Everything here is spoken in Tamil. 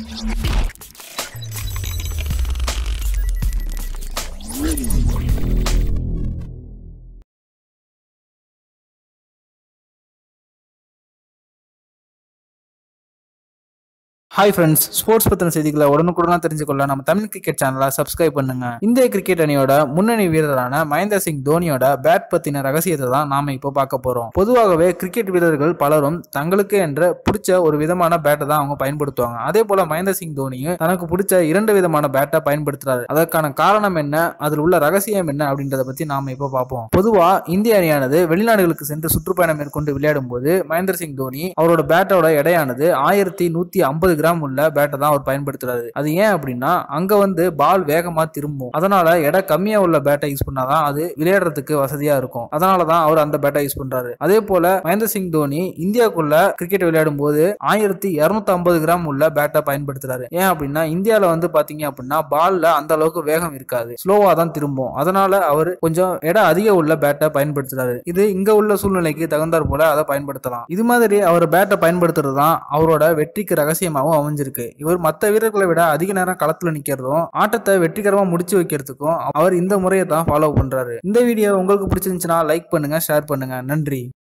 ஹாய் ஃப்ரெண்ட்ஸ் ஸ்போர்ட்ஸ் பத்தின செய்திகளை உடனுக்குடனா தெரிஞ்சுக்கொள்ள நம்ம தமிழ் கிரிக்கெட் சேனலை சப்ஸ்கிரைப் பண்ணுங்க இந்திய கிரிக்கெட் அணியோட முன்னணி வீரரான மகேந்திர சிங் தோனியோட பேட் பத்தின ரகசியத்தை தான் நாம இப்போ பார்க்க போறோம் பொதுவாகவே கிரிக்கெட் வீரர்கள் பலரும் தங்களுக்கு என்ற பிடிச்ச ஒரு விதமான பேட்டை தான் அவங்க பயன்படுத்துவாங்க அதே போல மகேந்திர சிங் தோனியும் தனக்கு பிடிச்ச இரண்டு விதமான பேட்டை பயன்படுத்துறாரு அதற்கான காரணம் என்ன அதில் உள்ள ரகசியம் என்ன அப்படின்றத பத்தி நாம இப்போ பார்ப்போம் பொதுவா இந்திய அணியானது வெளிநாடுகளுக்கு சென்று சுற்றுப்பயணம் மேற்கொண்டு விளையாடும் போது மகேந்திர சிங் தோனி அவரோட பேட்டோட எடையானது ஆயிரத்தி நூத்தி ஐம்பது கிராம் உள்ள பேட்டை தான் அவர் பயன்படுத்துறாரு அது ஏன் அப்படின்னா அங்க வந்து பால் வேகமா திரும்பும் அதனால எடை கம்மியா உள்ள பேட்டை யூஸ் பண்ணாதான் அது விளையாடுறதுக்கு வசதியா இருக்கும் அதனால தான் அவர் அந்த பேட்டை யூஸ் பண்றாரு அதே போல மகேந்திர சிங் தோனி இந்தியாவுக்குள்ள கிரிக்கெட் விளையாடும் போது ஆயிரத்தி இருநூத்தி ஐம்பது கிராம் உள்ள பேட்டை பயன்படுத்துறாரு ஏன் அப்படின்னா இந்தியால வந்து பாத்தீங்க அப்படின்னா பால்ல அந்த அளவுக்கு வேகம் இருக்காது ஸ்லோவா தான் திரும்பும் அதனால அவர் கொஞ்சம் எடை அதிக உள்ள பேட்டை பயன்படுத்துறாரு இது இங்க உள்ள சூழ்நிலைக்கு தகுந்தாற் போல அதை பயன்படுத்தலாம் இது மாதிரி அவர் பேட்டை பயன்படுத்துறது தான் அவரோட வெற்றிக்கு ரகசியமாகவும் அமைஞ்சிருக்கு இவர் மற்ற வீரர்களை விட அதிக நேரம் களத்துல நிக்கிறதும் ஆட்டத்தை வெற்றிகரமா முடிச்சு வைக்கிறதுக்கும் அவர் இந்த முறையை தான் ஃபாலோ பண்றாரு இந்த வீடியோ உங்களுக்கு பிடிச்சிருந்துச்சுன்னா லைக் பண்ணுங்க ஷேர் பண்ணுங்க நன்றி